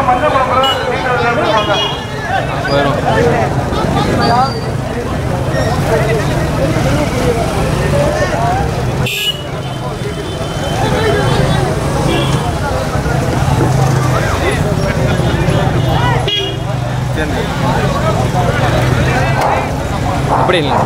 வரும் அப்படி இல்லை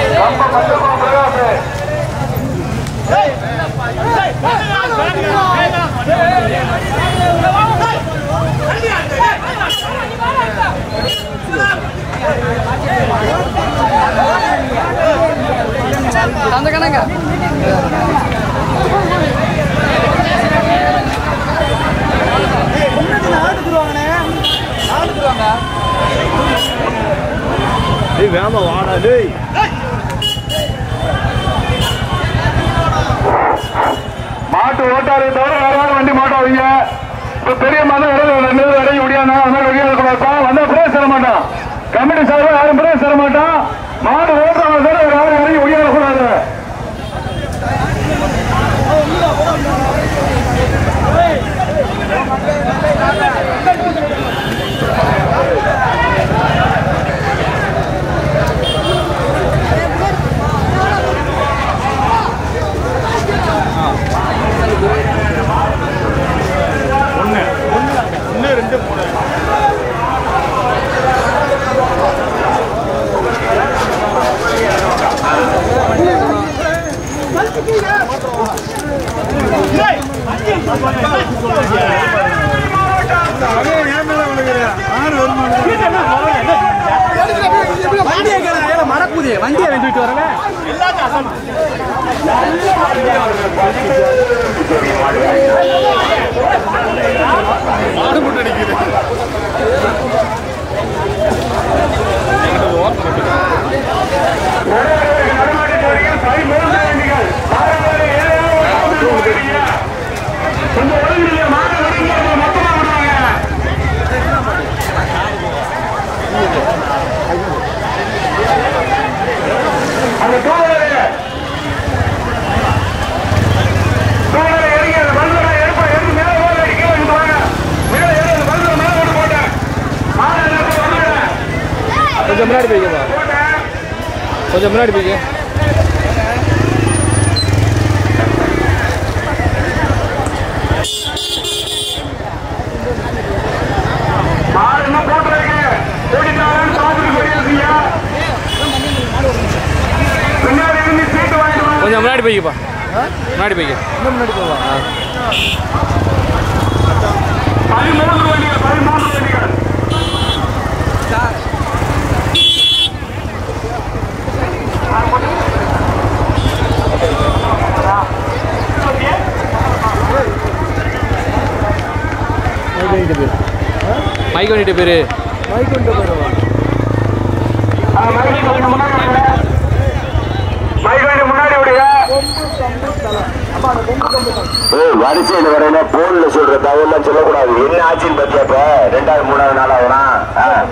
அந்த கணங்க டேய் வேமா வாடா டேய் மாட்டு ஓட்டாரை தவிர வேற யாரும் வண்டி மாட்டாதீங்க இப்ப பெரிய மதம் இடையில ரெண்டு பேரும் இடையே முடியாதுனா அதனால வெளியே இருக்கக்கூடாது வந்தா பிரேஸ் தர மாட்டான் கமிட்டி சார்பா யாரும் பிரேஸ் தர மாட்டான் மாடு ஓட்டுறவங்க தவிர வேற யாரும் இறங்கி முடியாதக்கூடாது ஒன்று ஒன்று ஒன்று ரெண்டு மூணு மறக்குது வண்டியை வெந்துட்டு வரல மாடு போட்டு அடிக்குது அந்த டூவீலரு டூவீலர் இறங்கி அந்த பல்லுல எடுப்பா எடுத்து மேல ஓட அடிக்க வந்து வாங்க மேல ஏறி அந்த பல்லுல மேல ஓட்டு போட்டேன் மாலை எல்லாத்தையும் வந்துடுறேன் கொஞ்சம் முன்னாடி போய்க்கப்பா போட்டேன் கொஞ்சம் முன்னாடி போய்க்க மாடு இன்னும் போட்டுருக்கு ஓடிட்டாங்கன்னு பார்த்துட்டு சொல்லியிருக்கீங்க பின்னாடி இருந்து சீட்டு வாங்கிட்டு வாங்க கொஞ்சம் முன்னாடி போய்க்கப்பா முன்னாடி போய்க்க பதிமூன்று வண்டிகள் பதிமூன்று வண்டிகள் மைக் பண்ணிட்டு பேரு மைக் முன்னாடி விடுங்க வரிசையில் வரையில போன்ல சொல்ற தகவல்லாம் சொல்லக்கூடாது என்ன ஆச்சுன்னு பத்தியாப்ப ரெண்டாவது மூணாவது நாள் ஆகலாம்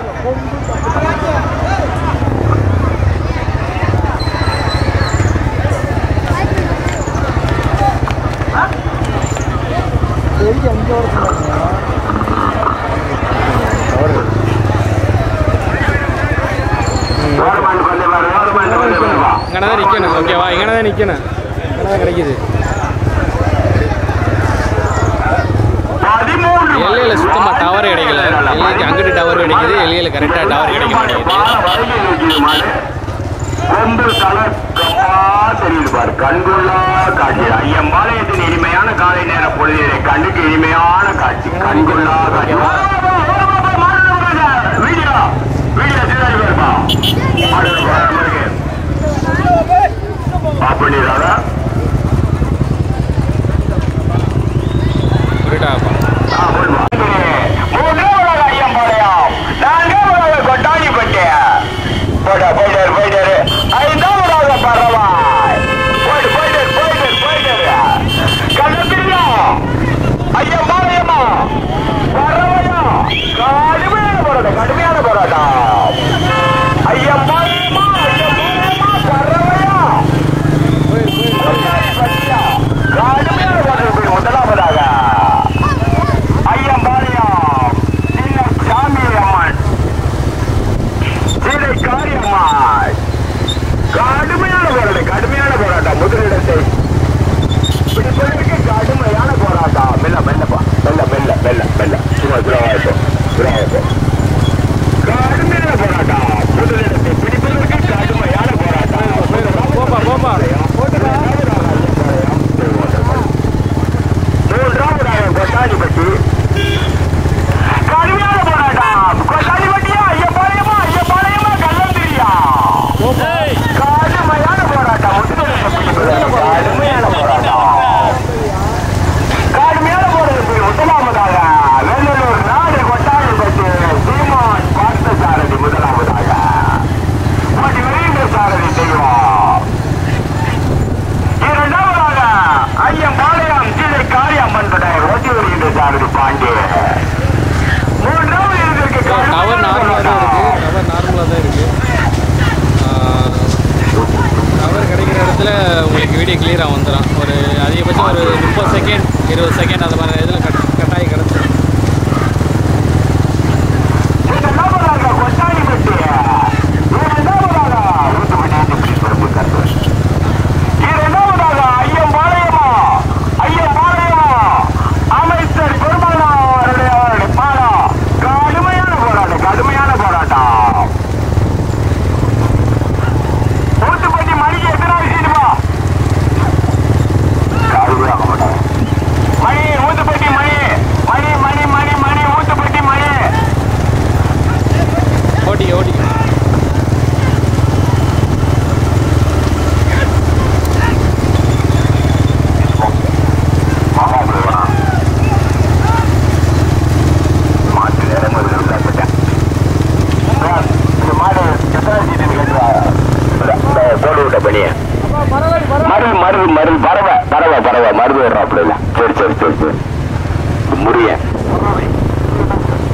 கவர்மெண்ட் பண்ணி பாருங்க கவர்மெண்ட் பண்ணி பாருங்க இங்கே தான் நிற்கணும் ஓகேவா இங்கே தான் நிற்கணும் இங்கே தான் கிடைக்குது பதிமூன்று எல்லையில் சுத்தமாக டவர் கிடைக்கல எல்லைக்கு அங்கிட்டு டவர் கிடைக்குது எல்லையில் கரெக்டாக டவர் கிடைக்க மாட்டேங்குது கொம்பு தலை கப்பா தெரியுது பாரு கண்கொள்ளா காட்சி ஐயம்பாளையத்தின் இனிமையான காலை நேர பொழுதிலே கண்ணுக்கு இனிமையான காட்சி கண்கொள்ளா காட்சி வீடியோ வீடியோ சீராஜ் பாருப்பா பண்ணிடுறாரா புரியுதாப்பா மூன்றாவதாக ஐயம்பாளையம் நான்காவதாக கொட்டாணிப்பட்டு போட்டா போயிட்டாரு போயிட்டாரு ஐந்தாவதாக பரவாய் போயிட்டு போயிட்டாரு போயிட்டாரு போயிட்டாரு கண்ணப்பிரியா ஐயம்பாளையமா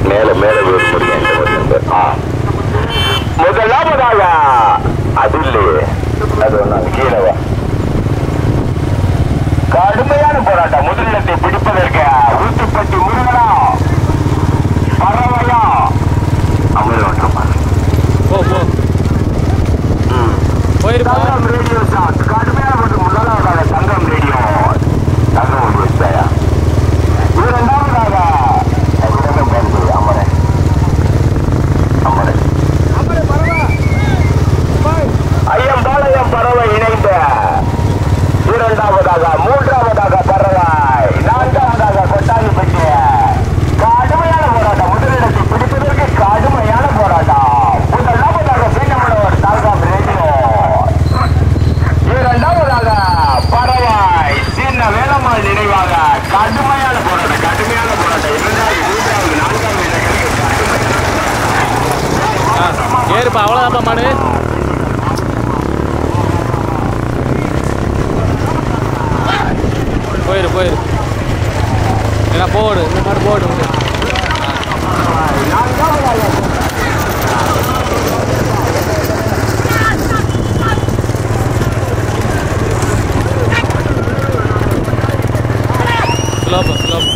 மேல மேல போய் முடியும் இந்த ஒரு நம்பர் ஆ முதலாவதாக அது இல்லையே அது ஒண்ணு கீழே வா கடுமையான போராட்டம் முதலிடத்தை பிடிப்பதற்கு ஊத்துப்பட்டி முருகனா பரவலா அமர்வாட்டம் போ போ போயிருப்பா தங்கம் ரேடியோ ஷாட் கடுமையான போட்டு முதலாவதாக தங்கம் ரேடியோ தங்கம் ஒன்று வச்சாயா இரண்டாவதாக இரண்டாம் பந்து அமரன் அமரன் ஐயம் பாளையம் பறவை இணைந்த இரண்டாவதாக மூன்றாவதாக பறவை நான்காவதாக கொட்டாங்கிப்பட்டி கடுமையான போராட்டம் முதலிடத்தை பிடிப்பதற்கு கடுமையான போராட்டம் முதலாவதாக சீனமனவர் தாழ்காம் ரேடியோ இரண்டாவதாக பறவை சின்ன வேலம்மாள் நினைவாக கடுமையான போராட்டம் கடுமையான போராட்டம் இரண்டாவது மூன்றாவது நான்காவது இடங்களுக்கு ஆ ஏறுப்பா அவ்வளோதான்ப்பா மாடு போயிரு போயிரு ஏன்னா போடு இந்த மாதிரி போடு ஸ்லோப்பா ஸ்லோப்பா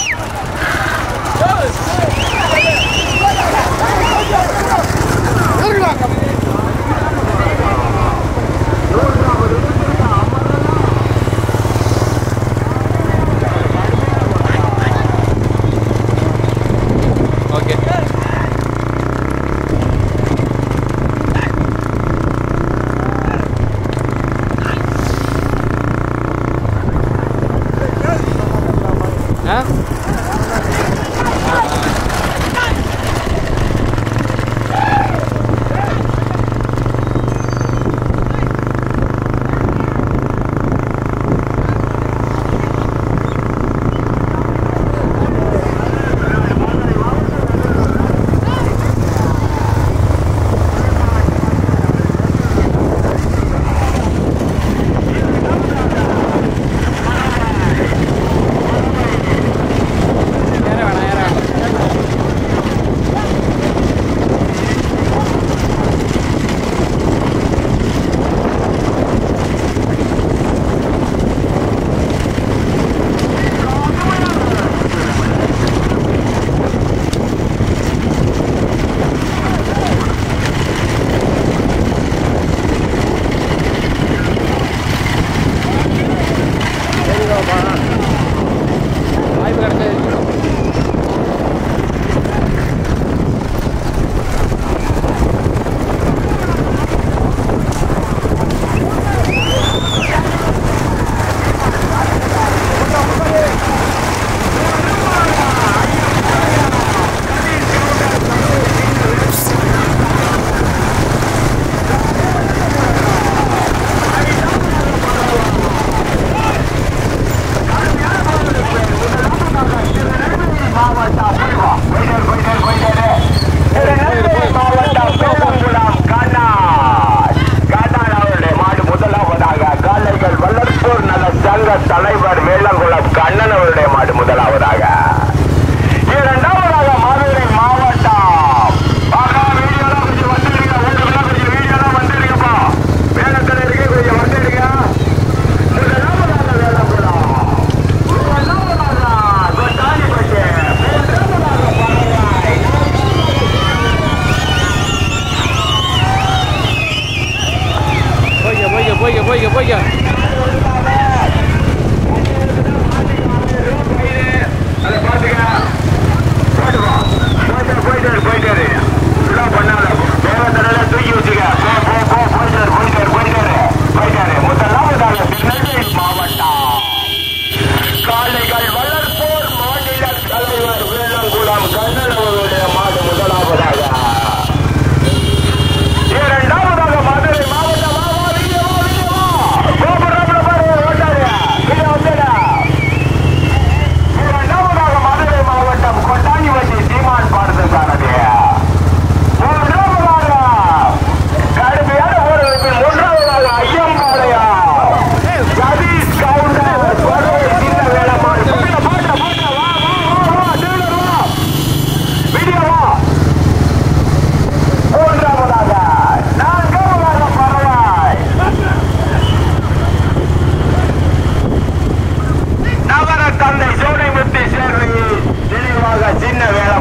ஓகே ஆ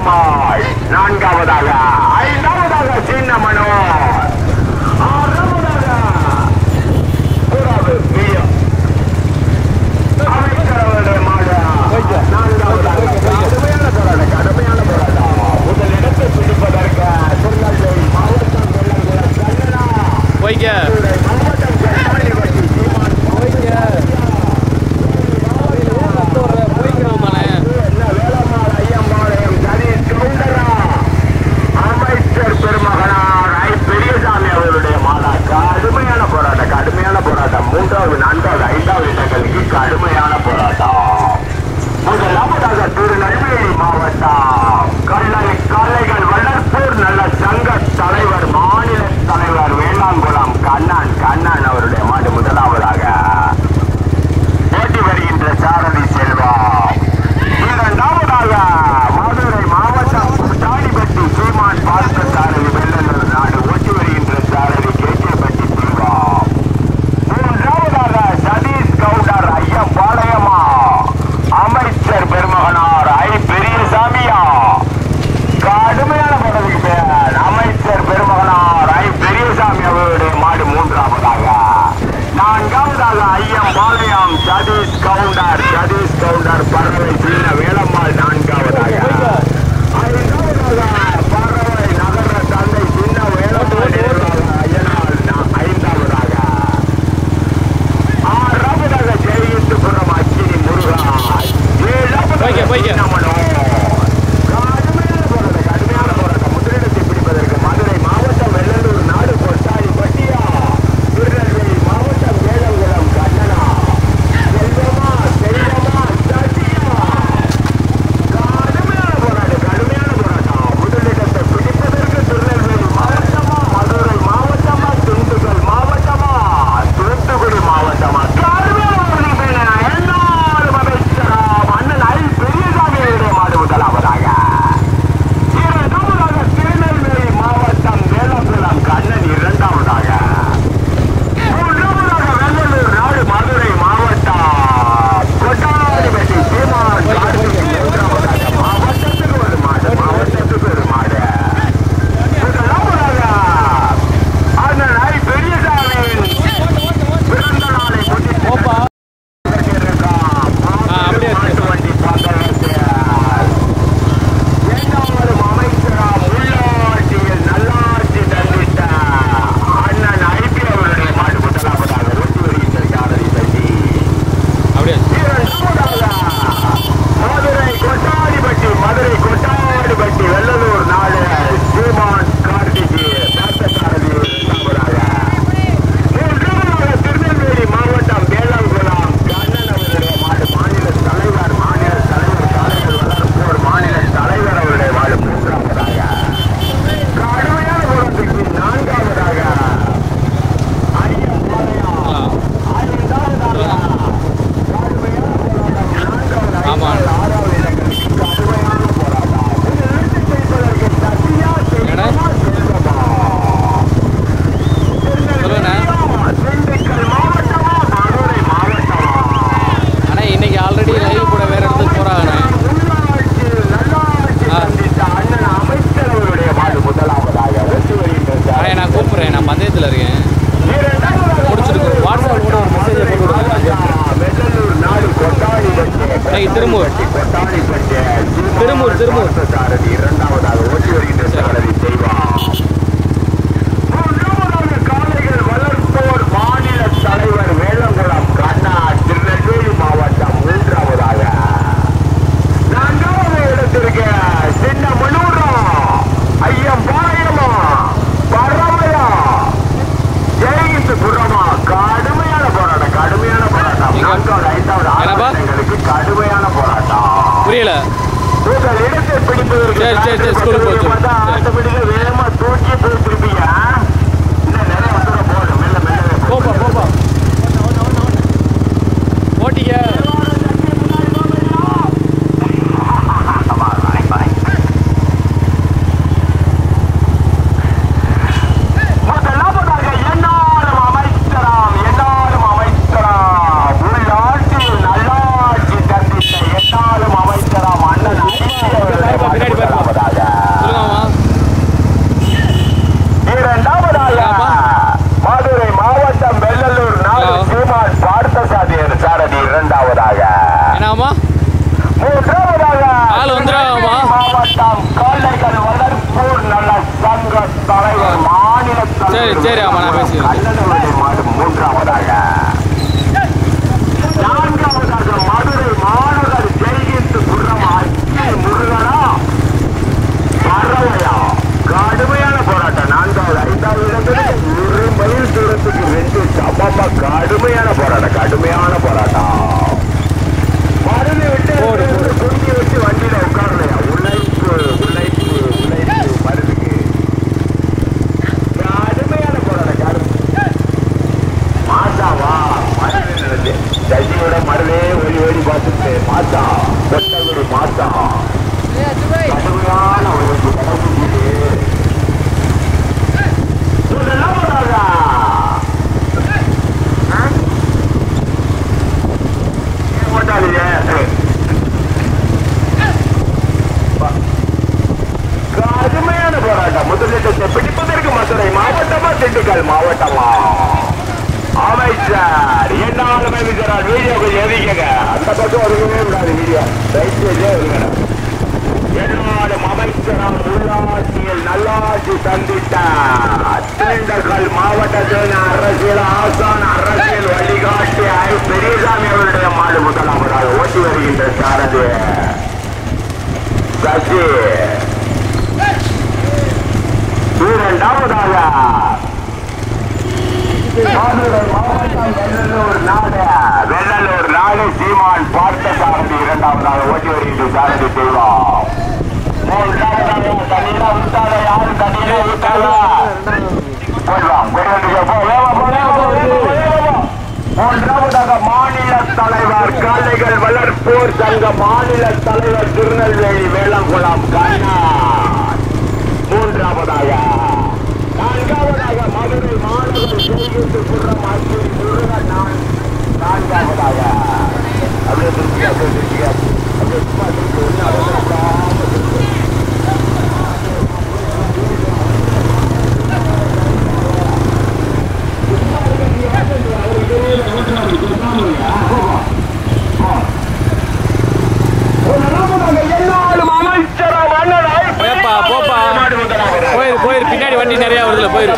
வேலம்மாள் நான்காவதாக ஐந்தாவதாக சின்ன மனோர் ஆறாவதாக புறாவு வீரம் அமைச்சர் அவருடைய மாடு நான்காவதாக கடுமையான போராட்டம் கடுமையான போராட்டம் முதல் இடத்தை பிடிப்பதற்கு திருநெல்வேலி மாவட்டம் வெள்ளங்குளம் கல்லணா போய்க்க மாவட்டம் கட்டாணிவட்டி சீமான் போய்க்கிறோமாண்ணே என்ன வேளம்மாள் ஐயம்பாளையம் சதீஷ் கவுண்டரா அமைச்சர் பெருமகனார் ஐ பெரியசாமி அவருடைய மாதா கடுமையான போராட்டம் கடுமையான போராட்டம் மூன்றாவது நான்காவது ஐந்தாவது இடங்களுக்கு கடுமையான போராட்டம் முதலாவதாக திருநெல்வேலி மாவட்டம் கல்லை காளைகள் வளர்ப்போர் நல்ல சங்க தலைவர் மாநில தலைவர் வேளாங்குளம் கண்ணன் கண்ணன் அவருடைய மாடு முதலாவதாக ஓட்டி வருகின்ற சாரதி செல்வம் இரண்டாவதாக மதுரை மாவட்டம் தாடிப்பட்டி சீமான் பார்த்த சாரதி வெள்ளலூர் நாடு ஓட்டி வருகின்ற சாரதி கேஜேப்பட்டி செல்வம் மூன்றாவதாக சதீஷ் கவுண்டர் ஐயம் பாளையமா அமைச்சர் பெருமகனார் ஐ பெரியசாமியா கடுமையான பதவிக்கு பேர் அமைச்சர் பெருமகனார் ஐ பெரியசாமி அவருடைய மாடு மூன்றாவதாக நான்காவதாக ஐயம் பாளையம் சதீஷ் கவுண்டர் சதீஷ் கவுண்டர் பறவை சின்ன வேலம்மாள் நான்காவதாக ஐந்தாவதாக பறவை நகர தந்தை சின்ன வேலம்மாள் நிர்வாக ஐயனார் நா- ஐந்தாவதாக ஆறாவதாக ஜெயித்துபுரம் அக்கினி முருகா ஏழாவதாக போய்க்க, போய்க்க. சின்னமனோ. கடுமையான போராட்டம், கடுமையான போராட்டம். முதலிடத்தை பிடிப்பதற்கு மதுரை மாவட்டம் வெள்ளலூர் நாடு கொட்டாடி பட்டியா திருநெல்வேலி மாவட்டம் வேலங்குளம் கண்ணனா செல்வமா செல்வமா சத்தியா கடுமையான போராட்டம் கடுமையான போராட்டம் முதலிடத்தை பிடிப்பதற்கு திருநெல்வேலி மாவட்டமா மதுரை மாவட்டமா திண்டுக்கல் மாவட்டமா தூத்துக்குடி மாவட்டமா கடுமையான போராட்டம் எல்லாரும் அமைச்சராம் அண்ணன் ஐ பெரியசாமி அவருடைய மாடு முதலாவதாக இரண்டாவதாக திருநெல்வேலி மாவட்டம் வேலங்குளம் கண்ணன் இரண்டாவதாக மூன்றாவதாக வெள்ளலூர் நாடு மதுரை மாவட்டம் கொட்டாரிப்பட்டி சீமான் கார்த்திகை மூன்றாவதாக மாவட்டத்துக்கு ஒரு மாடு மாவட்டத்துக்கு ஒரு மாடு முதலாவதாக அண்ணன் ஐ பெரியசாமியின் பிறந்த நாளை முன்னிட்டு ஓப்பா ஆ, அப்படியே இருக்கு. மாட்டு வண்டி பந்தயத்தில் என்னாலும் அமைச்சராம் உள்ளாட்சியில் நல்லாட்சி தந்திட்ட அண்ணன் ஐபி அவருடைய மாட்டு முதலாவதாக ஒட்டி வருகின்ற சாரதி பற்றி அப்படியே மதுரை கொட்டாடிப்பட்டி மதுரை கொட்டாடிப்பட்டி வெள்ளலூர் நாடு சீமான் கார்த்திகி பார்த்தசாரதி இரண்டாவதாக மூன்றாவதாக திருநெல்வேலி மாவட்டம் வேளாங்குளம் கண்ணன் அவருடைய மாடு மாநில தலைவர் மாநில தலைவர் சாலைகள் வளர்ப்போர் மாநில தலைவர் அவருடைய மாடு மூன்றாவதாக கடுமையான போராட்டத்துக்கு நான்காவதாக ஐயம் பாளையம் ஐந்தாவதாக கடுமையான போராட்டம் நான்காவது ஆமா. ஐந்தாவது ஆறாவது இடங்களுக்கு கடுமையான போராட்டம் இது இழுத்து செய்வதற்கு சத்தியா செல்வமா செல்வமா சொல்லுண்ணே திண்டுக்கல் மாவட்டமா மதுரை மாவட்டமா ஆனால் இன்னைக்கு ஆல்ரெடி லைவ் கூட வேற இடத்துக்கு போகிறாங்கண்ணே உள்ளாட்சியில் நல்லாட்சி ஆ. சந்தித்த அண்ணன் அமைச்சர் அவருடைய மாடு முதலாவதாக வெற்றி வருகின்ற ஆனால் நான் கூப்பிட்றேன் நான் பந்தயத்தில் இருக்கேன் முடிச்சிருக்கு. வாட்ஸ்அப் கூட ஒரு message போட்டு விடுங்க. வெள்ளலூர் நாடு கொட்டாடிப்பட்டி ஏய், திருமூர். கொட்டாடிப்பட்டி திருமூர், திருமூர். சாரதி இரண்டாவதாக ஓட்டி வருகின்ற சாரதி செய்வா மூன்றாவதாக காளைகள் வளர்ப்போர் மாநில தலைவர் வேலங்குளம் கண்ணா திருநெல்வேலி மாவட்டம் மூன்றாவதாக நான்காவது இடத்திற்கு சின்ன மனூரா ஐயம் பாளையமா பறவையா ஜெயித்து புறமா கடுமையான போராட்டம் கடுமையான போராட்டம் நீங்க- நான்காவது ஐந்தாவது என்னப்பா? ஆறாவது இடங்களுக்கு கடுமையான போராட்டம் புரியல உங்கள் இடத்தை பிடிப்பதற்கு சரி, சரி, சரி, ஸ்கூலுக்கு போச்சு. பார்த்தா ஆட்டோமேட்டிக்கா வேகமா தூக்கி போயிருப்பீங்க இன்னும் நிறைய தூரம் போகணும் மெல்ல மெல்ல போப்பா போப்பா ஓட்டிக்க முதலாவதாக எந்நாளும் அமைச்சராம் எந்நாளும் அமைச்சராம் உள்ளாட்சியில் நல்லாட்சி தந்திட்ட எந்நாளும் அமைச்சராம் அண்ணன் ஐயா அவருடைய பின்னாடி பாருப்பா. முதலாவதாக காலைகள் வளர்ப்போர் நல்ல சங்க தலைவர் மாநில சரி, சரி, ஆமா, நான் பேசிக்கிறேன். கல்லணை மாடு மூன்றாவதாக நான்காவதாக மதுரை மாநகர் ஜெய்கித்து குற்றம் அச்சி முருகனா பறவையா கடுமையான போராட்டம் நான்காவது ஐந்தாவது இடத்தில் ஒரு மைல் தூரத்துக்கு ரெண்டு சமமா கடுமையான போராட்டம் கடுமையான போராட்டம் மருந்து விட்டு குண்டி வச்சு வண்டியில உட்காரலையா உழைப்பு உழைப்பு உழைப்பு மருந்துக்கு கடுமையான போராட்டம் கடுமை மாசாவா மருந்து நடந்து சசியோட மருதே ஓடி ஓடி பார்த்துட்டு மாசா கொட்டகுடி மாசா கடுமையான உழைப்பு கடைசிக்கு இதெல்லாம் வராதா போட்டாளியே கடுமையான போராட்டம் முதலிடத்தை பிடிப்பதற்கு மதுரை மாவட்டமா திண்டுக்கல் மாவட்டமா அமைச்சர் என்னாலுமே விஜயராஜ் வீடியோ கொஞ்சம் எதிக்கங்க அந்த பக்கம் ஒதுங்கவே விடாது வீடியோ தயவுசெய்து ஒதுங்கணும் என்னாலும் அமைச்சரம் உள்ளாட்சியில் நல்லாட்சி சந்தித்தார் திண்டுக்கல் மாவட்டத்தின் அரசியல் ஆசான் அரசியல் வழிகாட்டி ஐ பெரியசாமி அவருடைய மாடு முதலாவதாக ஓட்டி வருகின்ற சாரதி சசி இரண்டாவதாக மதுரை மாவட்டம் வெள்ளலூர் நாடு வெள்ளலூர் நாடு சீமான் பார்த்த சாரதி இரண்டாவதாக ஓட்டி வருகின்ற சாரதி தெய்வம் மூன்றாவதாக தண்ணீரா விட்டாத யாரும் தண்ணீரா விட்டாத போயிடலாம் போயிட்டு போ வேகமா போ வேகமா போ வேகமா போ வேகமா போ மூன்றாவதாக மாநில தலைவர் காளைகள் வளர்ப்போர் சங்க மாநில தலைவர் திருநெல்வேலி வேளங்குளம் கண்ணா மூன்றாவதாக நான்காவதாக மதுரை மாநகர் செய்கின்ற குற்றம் ஆட்சி முருகன் நான் நான்காவதாக அப்படியே திருப்பி அப்படியே திருப்பி அப்படியே சும்மா திருப்பி ஒண்ணு அப்படியே விடாம திருப்பி. என்னாலும் அமைச்சரம் அண்ணன் போப்பா போப்பா போயிரு போயிரு பின்னாடி வண்டி நிறையா வருதுல போயிரு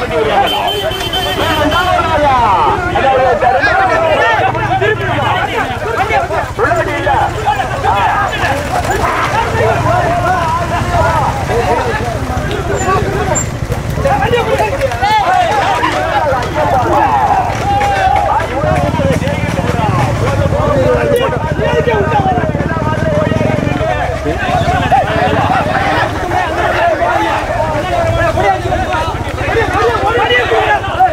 Hey!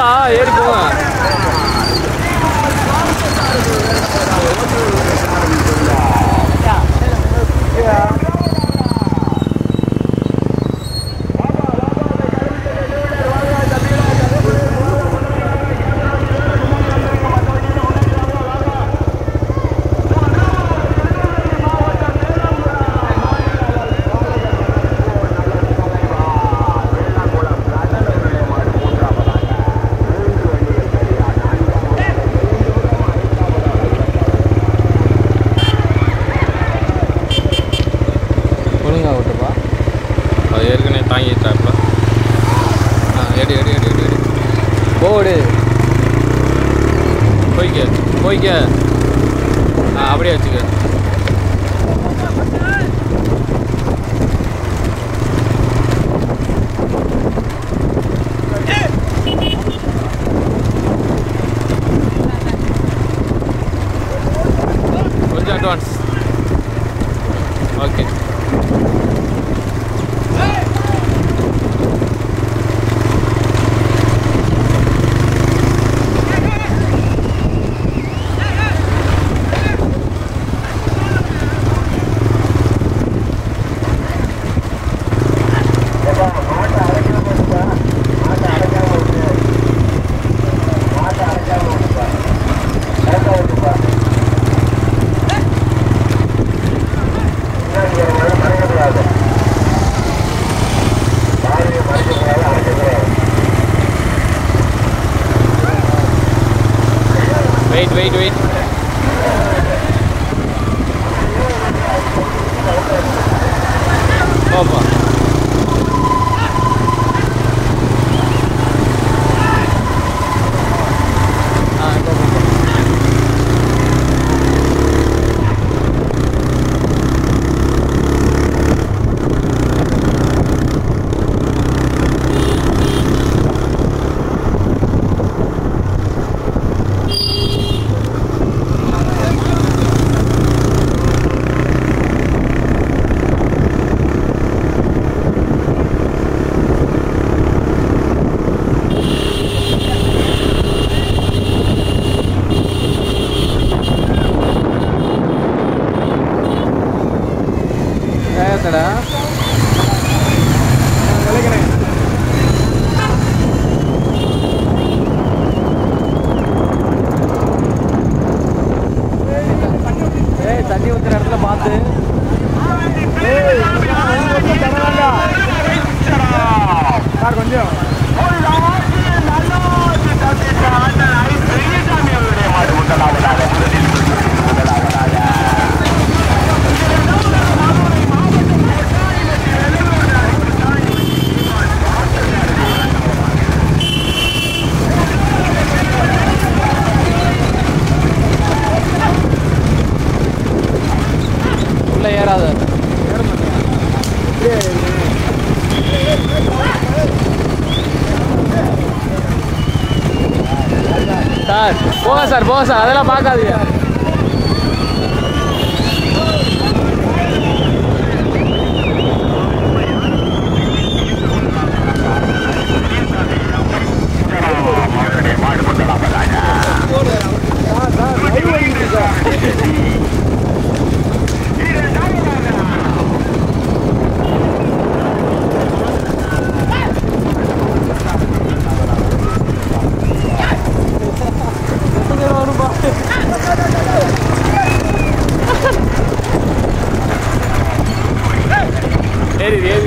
போங்கடா ஏறி போங்க ஒழுங்கா விட்டுப்பா அது ஏற்கனவே தாங்கிட்டாப்ல ஆ எடு எடு எடு எடு எடு போடு போய்க்க போய்க்க ஆ அப்படியே வச்சுக்க கொஞ்சம் advance okay wait wait wait போப்பா ஆ இப்போ போ. ஏத்தடா ஏய் தண்ணி ஊத்துற இடத்துல பார்த்து சார் கொஞ்சம் உள்ள ஏறாத சார் போங்க சார் போங்க சார் அதெல்லாம் பார்க்காதீங்க ஏறி ஏறி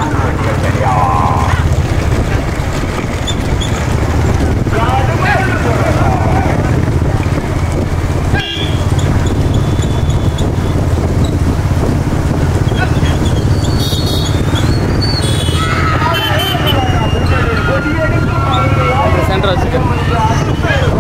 சென்டர் வச்சுக்க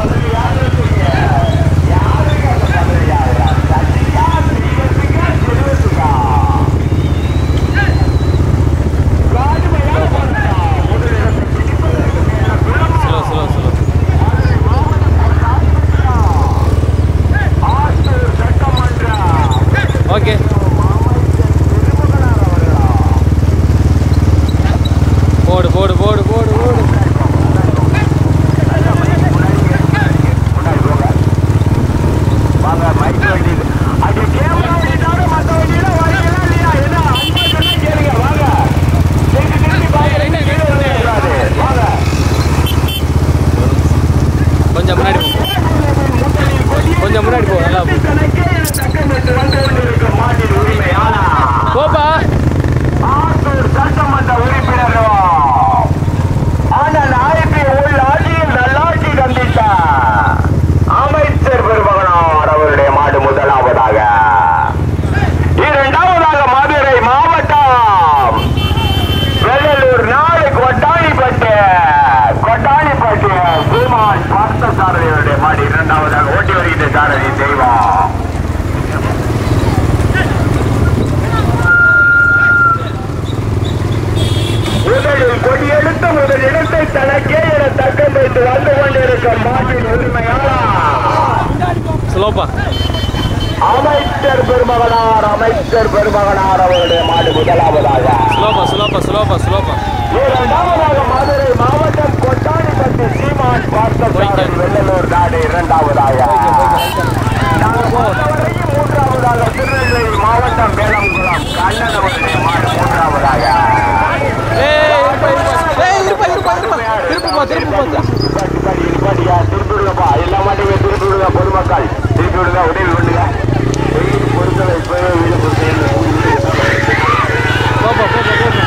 பெருமை தனக்கே என தக்கம் வைத்து வந்து கொண்டிருக்கும் மாட்டின் உரிமையாளர் ஸ்லோப்பா அமைச்சர் பெருமகனார் அமைச்சர் பெருமகனார் அவருடைய மாடு முதலாவதாக ஸ்லோப்பா ஸ்லோப்பா ஸ்லோப்பா ஸ்லோப்பா இரண்டாவதாக மதுரை மாவட்டம் கொட்டாடிப்பட்டி சீமான் பார்த்தசாரதி வெள்ளலூர் நாடு இரண்டாவதாக நாங்கள் பொறுத்தவரைக்கும் மூன்றாவதாக திருநெல்வேலி மாவட்டம் வேலங்குளம் கண்ணன் அவருடைய மாடு மூன்றாவதாக ஏய் இருப்பா இருப்பா ஏய் இருப்பா இருப்பா இருப்பா திருப்புப்பா திருப்புப்பா படி, படி, இருப்பாடியா, திருப்பி விடுங்கப்பா எல்லா மாட்டையும் திருப்பி விடுங்க பொதுமக்கள் திருப்பி விடுங்க உதவி பண்ணுங்க வெயில் பொருட்களை இப்பவே வீடு பொருட்கள் போப்பா போப்பா போப்பா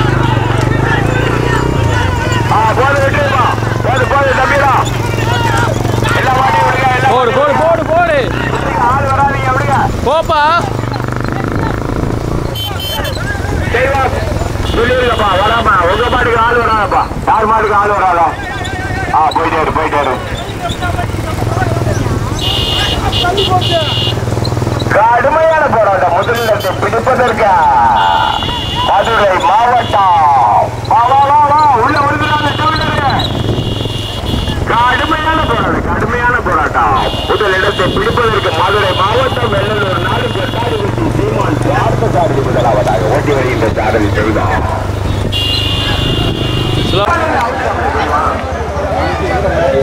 ஆ போது வெட்டுப்பா போது போது தம்பிடா எல்லா மாட்டையும் விடுங்க எல்லா போடு போடு போடு போடு விடுங்க, ஆள் வராதீங்க விடுங்க போப்பா செய்வா சொல்லிடுங்கப்பா வராமா உங்க மாட்டுக்கு ஆள் வராதப்பா யார் மாட்டுக்கு ஆள் வராதா ஆ போயிட்டாரு போயிட்டாரு கடுமையான போராட்டம் முதலிடத்தை பிடிப்பதற்கு மதுரை மாவட்டம் வா வா வா வா உள்ள வருகிறாங்க தமிழர்கள் கடுமையான போராட்டம் கடுமையான போராட்டம் முதலிடத்தை பிடிப்பதற்கு மதுரை மாவட்டம் வெள்ளலூர் நாடு பெட்டாடிவிட்டி சீமான் பார்த்த சாரதி முதலாவதாக ஓட்டி வருகின்ற சாரதி செய்வார் ஸ்லோ